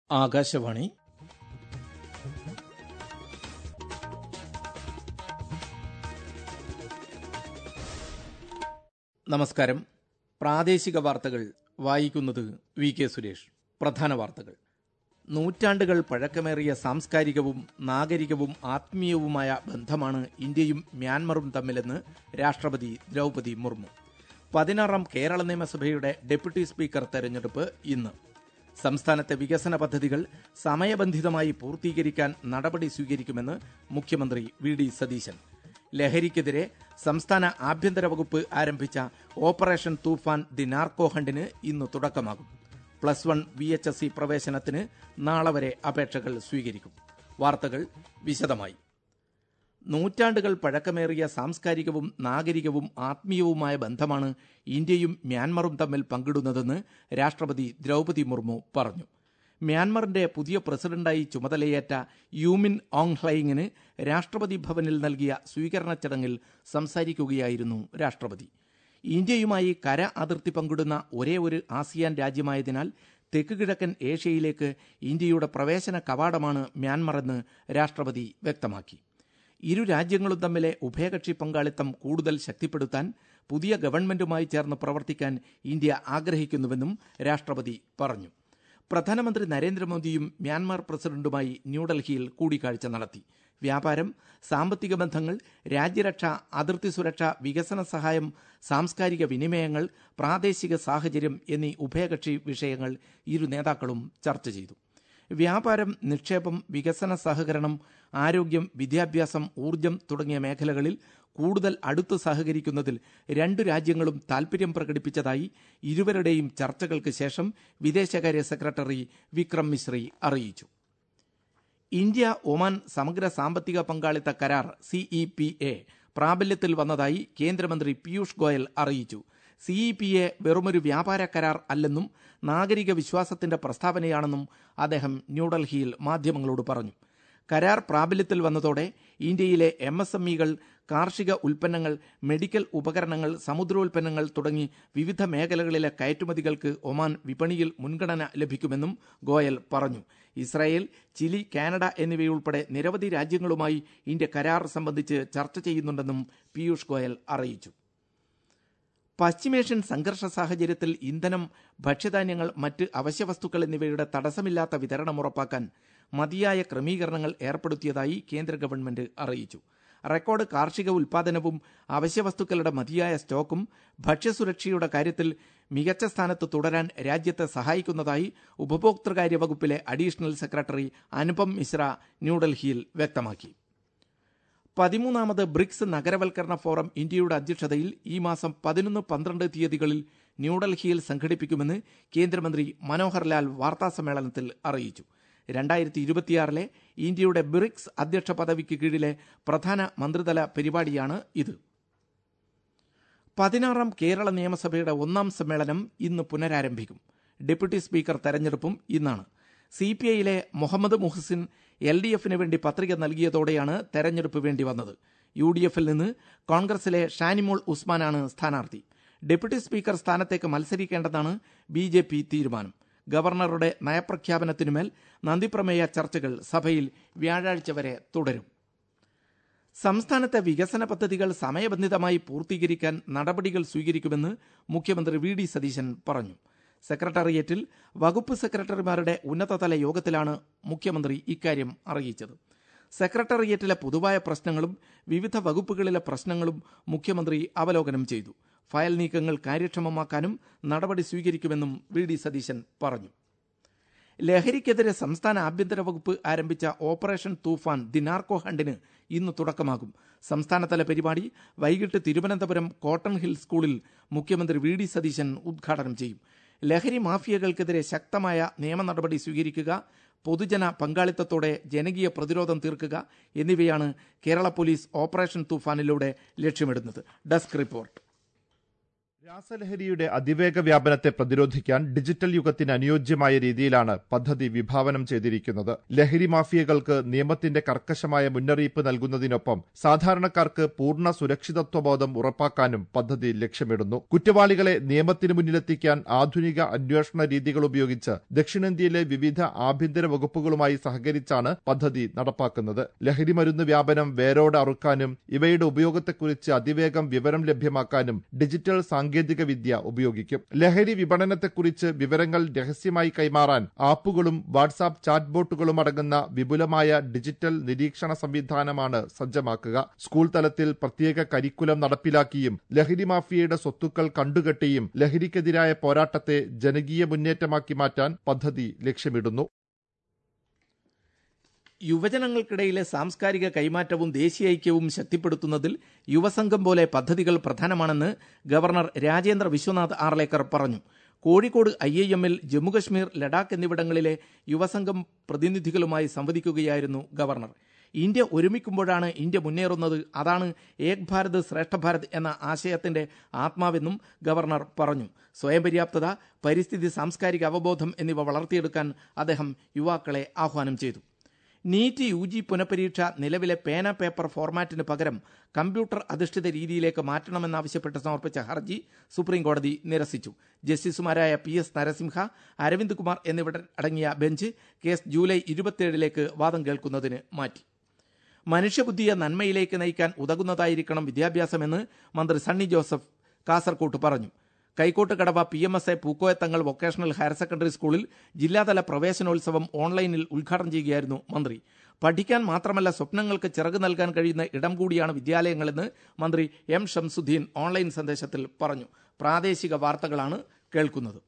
ആകാശവാണി നമസ്കാരം പ്രാദേശിക വാർത്തകൾ വായിക്കുന്നത് വി കെ സുരേഷ് പ്രധാന വാർത്തകൾ നൂറ്റാണ്ടുകൾ പഴക്കമേറിയ സാംസ്കാരികവും നാഗരികവും ആത്മീയവുമായ ബന്ധമാണ് ഇന്ത്യയും മ്യാൻമറും തമ്മിലെന്ന് രാഷ്ട്രപതി ദ്രൗപതി മുർമു പതിനാറാം കേരള നിയമസഭയുടെ ഡെപ്യൂട്ടി സ്പീക്കർ തെരഞ്ഞെടുപ്പ് ഇന്ന് സംസ്ഥാനത്തെ വികസന പദ്ധതികൾ സമയബന്ധിതമായി പൂർത്തീകരിക്കാൻ നടപടി സ്വീകരിക്കുമെന്ന് മുഖ്യമന്ത്രി വി ഡി സതീശൻ ലഹരിക്കെതിരെ സംസ്ഥാന ആഭ്യന്തര വകുപ്പ് ആരംഭിച്ച ഓപ്പറേഷൻ തൂഫാൻ ദി നാർക്കോ ഹണ്ടിന് ഇന്ന് തുടക്കമാകും plus one V H S C പ്രവേശനത്തിന് നാളെ വരെ അപേക്ഷകൾ സ്വീകരിക്കും വാർത്തകൾ വിശദമായി നൂറ്റാണ്ടുകൾ പഴക്കമേറിയ സാംസ്കാരികവും നാഗരികവും ആത്മീയവുമായ ബന്ധമാണ് ഇന്ത്യയും മ്യാൻമറും തമ്മിൽ പങ്കിടുന്നതെന്ന് രാഷ്ട്രപതി ദ്രൗപതി മുർമു പറഞ്ഞു മ്യാൻമറിന്റെ പുതിയ പ്രസിഡന്റായി ചുമതലയേറ്റ യൂമിൻ ഓങ് ഹ്ലൈങ്ങിന് രാഷ്ട്രപതി ഭവനിൽ നൽകിയ സ്വീകരണ ചടങ്ങിൽ സംസാരിക്കുകയായിരുന്നു രാഷ്ട്രപതി ഇന്ത്യയുമായി കര അതിർത്തി പങ്കിടുന്ന ഒരേ ഒരു ആസിയാൻ രാജ്യമായതിനാൽ തെക്ക് കിഴക്കൻ ഏഷ്യയിലേക്ക് ഇന്ത്യയുടെ പ്രവേശന കവാടമാണ് മ്യാൻമറെന്ന് രാഷ്ട്രപതി വ്യക്തമാക്കി ഇരു രാജ്യങ്ങളും തമ്മിലെ ഉഭയകക്ഷി പങ്കാളിത്തം കൂടുതൽ ശക്തിപ്പെടുത്താൻ പുതിയ ഗവൺമെന്റുമായി ചേർന്ന് പ്രവർത്തിക്കാൻ ഇന്ത്യ ആഗ്രഹിക്കുന്നുവെന്നും രാഷ്ട്രപതി പറഞ്ഞു പ്രധാനമന്ത്രി നരേന്ദ്രമോദിയും മ്യാൻമാർ പ്രസിഡന്റുമായി ന്യൂഡൽഹിയിൽ കൂടിക്കാഴ്ച നടത്തി വ്യാപാരം സാമ്പത്തിക ബന്ധങ്ങൾ രാജ്യരക്ഷ അതിർത്തി സുരക്ഷ വികസന സഹായം സാംസ്കാരിക വിനിമയങ്ങൾ പ്രാദേശിക സാഹചര്യം എന്നീ ഉഭയകക്ഷി വിഷയങ്ങൾ ഇരു നേതാക്കളും ചർച്ച ചെയ്തു വ്യാപാരം നിക്ഷേപം വികസന സഹകരണം ആരോഗ്യം വിദ്യാഭ്യാസം ഊർജം തുടങ്ങിയ മേഖലകളിൽ കൂടുതൽ അടുത്ത് സഹകരിക്കുന്നതിൽ രണ്ടു രാജ്യങ്ങളും താൽപര്യം പ്രകടിപ്പിച്ചതായി ഇരുവരുടെയും ചർച്ചകൾക്ക് ശേഷം വിദേശകാര്യ സെക്രട്ടറി വിക്രം മിശ്രി അറിയിച്ചു ഇന്ത്യ ഒമാൻ സമഗ്ര സാമ്പത്തിക പങ്കാളിത്ത കരാർ സിഇ പി എ പ്രാബല്യത്തിൽ വന്നതായി കേന്ദ്രമന്ത്രി പീയൂഷ് ഗോയൽ അറിയിച്ചു സിഇ പി എ വെറുമൊരു വ്യാപാര കരാർ അല്ലെന്നും നാഗരിക വിശ്വാസത്തിന്റെ പ്രസ്താവനയാണെന്നും അദ്ദേഹം ന്യൂഡൽഹിയിൽ മാധ്യമങ്ങളോട് പറഞ്ഞു കരാർ പ്രാബല്യത്തിൽ വന്നതോടെ ഇന്ത്യയിലെ എം എസ് എം ഇകൾ കാർഷിക ഉൽപ്പന്നങ്ങൾ മെഡിക്കൽ ഉപകരണങ്ങൾ സമുദ്രോൽപ്പന്നങ്ങൾ തുടങ്ങി വിവിധ മേഖലകളിലെ കയറ്റുമതികൾക്ക് ഒമാൻ വിപണിയിൽ മുൻഗണന ലഭിക്കുമെന്നും ഗോയൽ പറഞ്ഞു ഇസ്രായേൽ ചിലി കാനഡ എന്നിവയുൾപ്പെടെ നിരവധി രാജ്യങ്ങളുമായി ഇന്ത്യ കരാർ സംബന്ധിച്ച് ചർച്ച ചെയ്യുന്നുണ്ടെന്നും പീയൂഷ് ഗോയൽ അറിയിച്ചു പശ്ചിമേഷ്യൻ സംഘർഷ സാഹചര്യത്തിൽ ഇന്ധനം ഭക്ഷ്യധാന്യങ്ങൾ മറ്റ് അവശ്യവസ്തുക്കൾ എന്നിവയുടെ തടസ്സമില്ലാത്ത വിതരണം ഉറപ്പാക്കാൻ മതിയായ ക്രമീകരണങ്ങൾ ഏർപ്പെടുത്തിയതായി കേന്ദ്ര ഗവൺമെന്റ് അറിയിച്ചു റെക്കോർഡ് കാർഷിക ഉൽപാദനവും അവശ്യവസ്തുക്കളുടെ മതിയായ സ്റ്റോക്കും ഭക്ഷ്യസുരക്ഷയുടെ കാര്യത്തിൽ മികച്ച സ്ഥാനത്ത് തുടരാൻ രാജ്യത്തെ സഹായിക്കുന്നതായി ഉപഭോക്തൃകാര്യ വകുപ്പിലെ അഡീഷണൽ സെക്രട്ടറി അനുപം മിശ്ര ന്യൂഡൽഹിയിൽ വ്യക്തമാക്കി പതിമൂന്നാമത് ബ്രിക്സ് നഗരവൽക്കരണ ഫോറം ഇന്ത്യയുടെ അധ്യക്ഷതയിൽ ഈ മാസം പതിനൊന്ന് പന്ത്രണ്ട് തീയതികളിൽ ന്യൂഡൽഹിയിൽ സംഘടിപ്പിക്കുമെന്ന് കേന്ദ്രമന്ത്രി മനോഹർ ലാൽ വാർത്താസമ്മേളനത്തിൽ അറിയിച്ചു രണ്ടായിരത്തി ഇരുപത്തിയാറിലെ ഇന്ത്യയുടെ ബ്രിക്സ് അധ്യക്ഷ പദവിക്ക് കീഴിലെ പ്രധാന മന്ത്രിതല പരിപാടിയാണ് ഇത് പതിനാറാം കേരള നിയമസഭയുടെ ഒന്നാം സമ്മേളനം ഇന്ന് പുനരാരംഭിക്കും ഡെപ്യൂട്ടി സ്പീക്കർ തെരഞ്ഞെടുപ്പും ഇന്നാണ് സി പി ഐയിലെ മുഹമ്മദ് മുഹസിൻ എൽ ഡി എഫിന് വേണ്ടി പത്രിക നൽകിയതോടെയാണ് തെരഞ്ഞെടുപ്പ് വേണ്ടി വന്നത് യു ഡി എഫിൽ നിന്ന് കോൺഗ്രസിലെ ഷാനിമോൾ ഉസ്മാനാണ് സ്ഥാനാർത്ഥി ഡെപ്യൂട്ടി സ്പീക്കർ സ്ഥാനത്തേക്ക് മത്സരിക്കേണ്ടതാണ് ബി ജെ പി തീരുമാനം ഗവർണറുടെ നയപ്രഖ്യാപനത്തിനുമേൽ നന്ദിപ്രമേയ ചർച്ചകൾ സഭയിൽ വ്യാഴാഴ്ച വരെ തുടരും സംസ്ഥാനത്തെ വികസന പദ്ധതികൾ സമയബന്ധിതമായി പൂർത്തീകരിക്കാൻ നടപടികൾ സ്വീകരിക്കുമെന്ന് മുഖ്യമന്ത്രി വി ഡി സതീശൻ പറഞ്ഞു സെക്രട്ടേറിയറ്റിൽ വകുപ്പ് സെക്രട്ടറിമാരുടെ ഉന്നതതല യോഗത്തിലാണ് മുഖ്യമന്ത്രി ഇക്കാര്യം അറിയിച്ചത് സെക്രട്ടേറിയറ്റിലെ പൊതുവായ പ്രശ്നങ്ങളും വിവിധ വകുപ്പുകളിലെ പ്രശ്നങ്ങളും മുഖ്യമന്ത്രി അവലോകനം ചെയ്തു ഫയൽ നീക്കങ്ങൾ കാര്യക്ഷമമാക്കാനും നടപടി സ്വീകരിക്കുമെന്നും വി ഡി സതീശൻ പറഞ്ഞു ലഹരിക്കെതിരെ സംസ്ഥാന ആഭ്യന്തര വകുപ്പ് ആരംഭിച്ച ഓപ്പറേഷൻ തൂഫാൻ ദി നാർക്കോ ഹണ്ടിന് ഇന്ന് തുടക്കമാകും സംസ്ഥാനതല പരിപാടി വൈകിട്ട് തിരുവനന്തപുരം കോട്ടൺ ഹിൽ സ്കൂളിൽ മുഖ്യമന്ത്രി വി ഡി സതീശൻ ഉദ്ഘാടനം ചെയ്യും ലഹരി മാഫിയകൾക്കെതിരെ ശക്തമായ നിയമ നടപടി സ്വീകരിക്കുക പൊതുജന പങ്കാളിത്തത്തോടെ ജനകീയ പ്രതിരോധം തീർക്കുക എന്നിവയാണ് കേരള പോലീസ് ഓപ്പറേഷൻ തൂഫാനിലൂടെ ലക്ഷ്യമിടുന്നത് ഡെസ്ക് റിപ്പോർട്ട് രാസലഹരിയുടെ അതിവേഗ വ്യാപനത്തെ പ്രതിരോധിക്കാൻ ഡിജിറ്റൽ യുഗത്തിന് അനുയോജ്യമായ രീതിയിലാണ് പദ്ധതി വിഭാവനം ചെയ്തിരിക്കുന്നത് ലഹരി മാഫിയകൾക്ക് നിയമത്തിന്റെ കർക്കശമായ മുന്നറിയിപ്പ് നൽകുന്നതിനൊപ്പം സാധാരണക്കാർക്ക് പൂർണ്ണ സുരക്ഷിതത്വബോധം ഉറപ്പാക്കാനും പദ്ധതി ലക്ഷ്യമിടുന്നു കുറ്റവാളികളെ നിയമത്തിന് മുന്നിലെത്തിക്കാൻ ആധുനിക അന്വേഷണ രീതികൾ ഉപയോഗിച്ച് ദക്ഷിണേന്ത്യയിലെ വിവിധ ആഭ്യന്തര വകുപ്പുകളുമായി സഹകരിച്ചാണ് പദ്ധതി നടപ്പാക്കുന്നത് ലഹരി മരുന്ന് വ്യാപനം വേരോടെ അറുക്കാനും ഇവയുടെ ഉപയോഗത്തെക്കുറിച്ച് അതിവേഗം വിവരം ലഭ്യമാക്കാനും ഡിജിറ്റൽ സാങ്കേതിക വിദ്യ ഉപയോഗിക്കും ലഹരി വിപണനത്തെക്കുറിച്ച് വിവരങ്ങൾ രഹസ്യമായി കൈമാറാൻ ആപ്പുകളും വാട്സാപ്പ് ചാറ്റ് ബോട്ടുകളും അടങ്ങുന്ന വിപുലമായ ഡിജിറ്റൽ നിരീക്ഷണ സംവിധാനമാണ് സജ്ജമാക്കുക സ്കൂൾ തലത്തിൽ പ്രത്യേക കരിക്കുലം നടപ്പിലാക്കിയും ലഹരി മാഫിയയുടെ സ്വത്തുക്കൾ കണ്ടുകെട്ടിയും ലഹരിക്കെതിരായ പോരാട്ടത്തെ ജനകീയ മുന്നേറ്റമാക്കി മാറ്റാൻ പദ്ധതി ലക്ഷ്യമിടുന്നു യുവജനങ്ങൾക്കിടയിലെ സാംസ്കാരിക കൈമാറ്റവും ദേശീയ ഐക്യവും ശക്തിപ്പെടുത്തുന്നതിൽ യുവസംഘം പോലെ പദ്ധതികൾ പ്രധാനമാണെന്ന് ഗവർണർ രാജേന്ദ്ര വിശ്വനാഥ് ആർലേക്കർ പറഞ്ഞു കോഴിക്കോട് ഐ ഐ എമ്മിൽ ജമ്മുകശ്മീർ ലഡാക്ക് എന്നിവിടങ്ങളിലെ യുവസംഘം പ്രതിനിധികളുമായി സംവദിക്കുകയായിരുന്നു ഗവർണർ ഇന്ത്യ ഒരുമിക്കുമ്പോഴാണ് ഇന്ത്യ മുന്നേറുന്നത് അതാണ് ഏക് ഭാരത് ശ്രേഷ്ഠ ഭാരത് എന്ന ആശയത്തിന്റെ ആത്മാവെന്നും ഗവർണർ പറഞ്ഞു സ്വയം പര്യാപ്തത പരിസ്ഥിതി സാംസ്കാരിക അവബോധം എന്നിവ വളർത്തിയെടുക്കാൻ അദ്ദേഹം യുവാക്കളെ ആഹ്വാനം ചെയ്തു നീറ്റ് യു ജി പുനഃപരീക്ഷ നിലവിലെ പേന പേപ്പർ ഫോർമാറ്റിന് പകരം കമ്പ്യൂട്ടർ അധിഷ്ഠിത രീതിയിലേക്ക് മാറ്റണമെന്നാവശ്യപ്പെട്ട് സമർപ്പിച്ച ഹർജി സുപ്രീം കോടതി നിരസിച്ചു ജസ്റ്റിസുമാരായ പി എസ് നരസിംഹ അരവിന്ദ് കുമാർ എന്നിവർ അടങ്ങിയ ബെഞ്ച് കേസ് ജൂലൈ ഇരുപത്തിയേഴിലേക്ക് വാദം കേൾക്കുന്നതിന് മാറ്റി മനുഷ്യബുദ്ധിയെ നന്മയിലേക്ക് നയിക്കാൻ ഉതകുന്നതായിരിക്കണം വിദ്യാഭ്യാസമെന്ന് മന്ത്രി സണ്ണി ജോസഫ് കാസർകോട്ട് പറഞ്ഞു Kaikottu Kadavu P M S A Pookoyathangal vocational higher secondary സ്കൂളിൽ ജില്ലാതല പ്രവേശനോത്സവം ഓൺലൈനിൽ ഉദ്ഘാടനം ചെയ്യുകയായിരുന്നു മന്ത്രി പഠിക്കാൻ മാത്രമല്ല സ്വപ്നങ്ങൾക്ക് ചിറക് നൽകാൻ കഴിയുന്ന ഇടം കൂടിയാണ് വിദ്യാലയങ്ങളെന്ന് മന്ത്രി എം ഷംസുദ്ദീൻ ഓൺലൈൻ സന്ദേശത്തിൽ പറഞ്ഞു പ്രാദേശിക വാർത്തകളാണ് കേൾക്കുന്നത്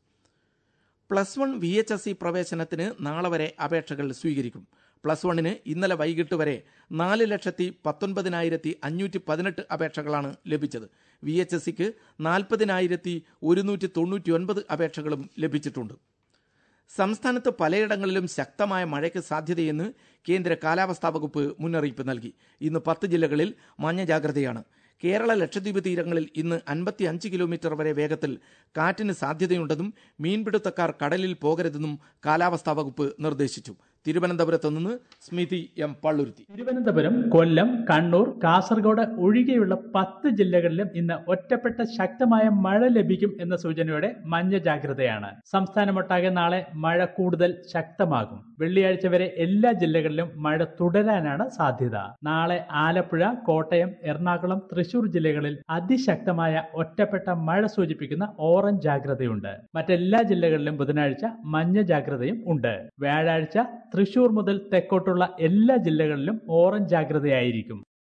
plus one V H S C പ്രവേശനത്തിന് നാളെ വരെ അപേക്ഷകൾ സ്വീകരിക്കും പ്ലസ് വണ്ണിന് ഇന്നലെ വൈകിട്ട് വരെ നാല് ലക്ഷത്തി പത്തൊൻപതിനായിരത്തി അഞ്ഞൂറ്റി പതിനെട്ട് അപേക്ഷകളാണ് ലഭിച്ചത് വി എച്ച് എസ് സിക്ക് നാൽപ്പതിനായിരത്തി ഒരുന്നൂറ്റി തൊണ്ണൂറ്റി ഒൻപത് അപേക്ഷകളും ലഭിച്ചിട്ടുണ്ട് സംസ്ഥാനത്ത് പലയിടങ്ങളിലും ശക്തമായ മഴയ്ക്ക് സാധ്യതയെന്ന് കേന്ദ്ര കാലാവസ്ഥാ വകുപ്പ് മുന്നറിയിപ്പ് നൽകി ഇന്ന് പത്ത് ജില്ലകളിൽ മഞ്ഞ ജാഗ്രതയാണ് കേരള ലക്ഷദ്വീപ് തീരങ്ങളിൽ ഇന്ന് അൻപത്തി അഞ്ച് കിലോമീറ്റർ വരെ വേഗത്തിൽ കാറ്റിന് സാധ്യതയുണ്ടെന്നും മീൻപിടുത്തക്കാർ കടലിൽ പോകരുതെന്നും കാലാവസ്ഥാ വകുപ്പ് നിർദ്ദേശിച്ചു തിരുവനന്തപുരത്ത് നിന്ന് സ്മിതി എം പള്ളുരുത്തി തിരുവനന്തപുരം കൊല്ലം കണ്ണൂർ കാസർഗോഡ് ഒഴികെയുള്ള പത്ത് ജില്ലകളിലും ഇന്ന് ഒറ്റപ്പെട്ട ശക്തമായ മഴ ലഭിക്കും എന്ന സൂചനയോടെ മഞ്ഞ ജാഗ്രതയാണ് സംസ്ഥാനമൊട്ടാകെ നാളെ മഴ കൂടുതൽ ശക്തമാകും വെള്ളിയാഴ്ച വരെ എല്ലാ ജില്ലകളിലും മഴ തുടരാനാണ് സാധ്യത നാളെ ആലപ്പുഴ കോട്ടയം എറണാകുളം തൃശൂർ ജില്ലകളിൽ അതിശക്തമായ ഒറ്റപ്പെട്ട മഴ സൂചിപ്പിക്കുന്ന ഓറഞ്ച് ജാഗ്രതയുണ്ട് മറ്റെല്ലാ ജില്ലകളിലും ബുധനാഴ്ച മഞ്ഞ ജാഗ്രതയും ഉണ്ട് വ്യാഴാഴ്ച തൃശൂർ മുതൽ തെക്കോട്ടുള്ള എല്ലാ ജില്ലകളിലും ഓറഞ്ച് ജാഗ്രതയായിരിക്കും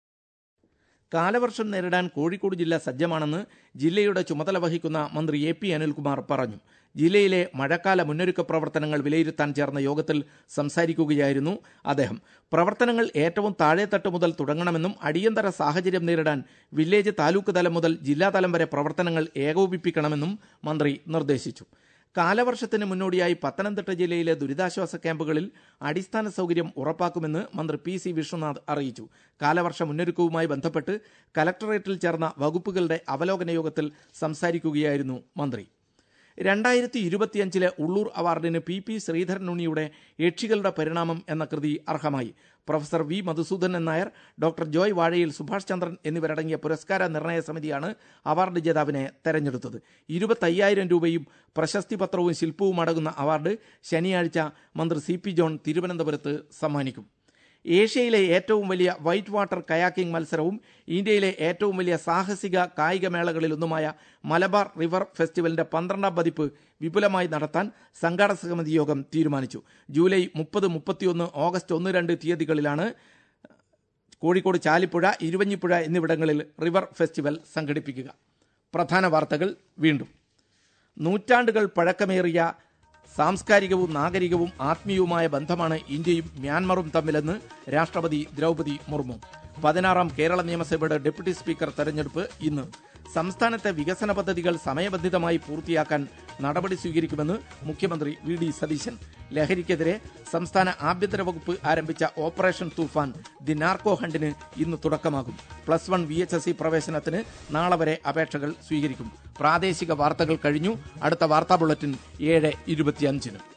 കാലവർഷം നേരിടാൻ കോഴിക്കോട് ജില്ല സജ്ജമാണെന്ന് ജില്ലയുടെ ചുമതല വഹിക്കുന്ന മന്ത്രി എ പി അനിൽകുമാർ പറഞ്ഞു ജില്ലയിലെ മഴക്കാല മുന്നൊരുക്ക പ്രവർത്തനങ്ങൾ വിലയിരുത്താൻ ചേർന്ന യോഗത്തിൽ സംസാരിക്കുകയായിരുന്നു അദ്ദേഹം പ്രവർത്തനങ്ങൾ ഏറ്റവും താഴെത്തട്ട് മുതൽ തുടങ്ങണമെന്നും അടിയന്തര സാഹചര്യം നേരിടാൻ വില്ലേജ് താലൂക്ക് തലം മുതൽ ജില്ലാതലം വരെ പ്രവർത്തനങ്ങൾ ഏകോപിപ്പിക്കണമെന്നും മന്ത്രി നിർദ്ദേശിച്ചു കാലവർഷത്തിന് മുന്നോടിയായി പത്തനംതിട്ട ജില്ലയിലെ ദുരിതാശ്വാസ ക്യാമ്പുകളിൽ അടിസ്ഥാന സൗകര്യം ഉറപ്പാക്കുമെന്ന് മന്ത്രി പി സി വിശ്വനാഥ് അറിയിച്ചു കാലവർഷ മുന്നൊരുക്കവുമായി ബന്ധപ്പെട്ട് കലക്ടറേറ്റിൽ ചേർന്ന വകുപ്പുകളുടെ അവലോകന യോഗത്തിൽ സംസാരിക്കുകയായിരുന്നു മന്ത്രി രണ്ടായിരത്തി ഇരുപത്തിയഞ്ചിലെ ഉള്ളൂർ അവാർഡിന് പി പി ശ്രീധരൻ ഉണ്ണിയുടെ യക്ഷികളുടെ പരിണാമം എന്ന കൃതി അർഹമായി professor V Madhusoodanan Nair doctor Joy Vazhayil Subhash ചന്ദ്രൻ എന്നിവരടങ്ങിയ പുരസ്കാര നിർണയ സമിതിയാണ് അവാർഡ് ജേതാവിനെ തെരഞ്ഞെടുത്തത് ഇരുപത്തയ്യായിരം രൂപയും പ്രശസ്തി പത്രവും ശില്പവും അടങ്ങുന്ന അവാർഡ് ശനിയാഴ്ച മന്ത്രി സി പി ജോൺ തിരുവനന്തപുരത്ത് സമ്മാനിക്കും ഏഷ്യയിലെ ഏറ്റവും വലിയ വൈറ്റ് വാട്ടർ കയാക്കിംഗ് മത്സരവും ഇന്ത്യയിലെ ഏറ്റവും വലിയ സാഹസിക കായിക മേളകളിലൊന്നുമായ മലബാർ റിവർ ഫെസ്റ്റിവലിന്റെ പന്ത്രണ്ടാം പതിപ്പ് വിപുലമായി നടത്താൻ സംഘാടക സമിതി യോഗം തീരുമാനിച്ചു ജൂലൈ മുപ്പത് മുപ്പത്തിയൊന്ന് ഓഗസ്റ്റ് ഒന്ന് രണ്ട് തീയതികളിലാണ് കോഴിക്കോട് ചാലിപ്പുഴ ഇരുവഞ്ഞിപ്പുഴ എന്നിവിടങ്ങളിൽ റിവർ ഫെസ്റ്റിവൽ സംഘടിപ്പിക്കുക പ്രധാന വാർത്തകൾ വീണ്ടും നൂറ്റാണ്ടുകൾ പഴക്കമേറിയ സാംസ്കാരികവും നാഗരികവും ആത്മീയവുമായ ബന്ധമാണ് ഇന്ത്യയും മ്യാൻമറും തമ്മിലെന്ന് രാഷ്ട്രപതി ദ്രൗപതി മുർമു പതിനാറാം കേരള നിയമസഭയുടെ ഡെപ്യൂട്ടി സ്പീക്കർ തെരഞ്ഞെടുപ്പ് ഇന്ന് സംസ്ഥാനത്തെ വികസന പദ്ധതികൾ സമയബന്ധിതമായി പൂർത്തിയാക്കാൻ നടപടി സ്വീകരിക്കുമെന്ന് മുഖ്യമന്ത്രി വി ഡി സതീശൻ ലഹരിക്കെതിരെ സംസ്ഥാന ആഭ്യന്തര വകുപ്പ് ആരംഭിച്ച ഓപ്പറേഷൻ തൂഫാൻ ദി നാർക്കോ ഹണ്ടിന് ഇന്ന് തുടക്കമാകും plus one V H S C പ്രവേശനത്തിന് നാളെ വരെ അപേക്ഷകൾ സ്വീകരിക്കും പ്രാദേശിക വാർത്തകൾ കഴിഞ്ഞു അടുത്ത വാർത്താ ബുള്ളറ്റിൻ ഏഴ് ഇരുപത്തിയഞ്ചിനും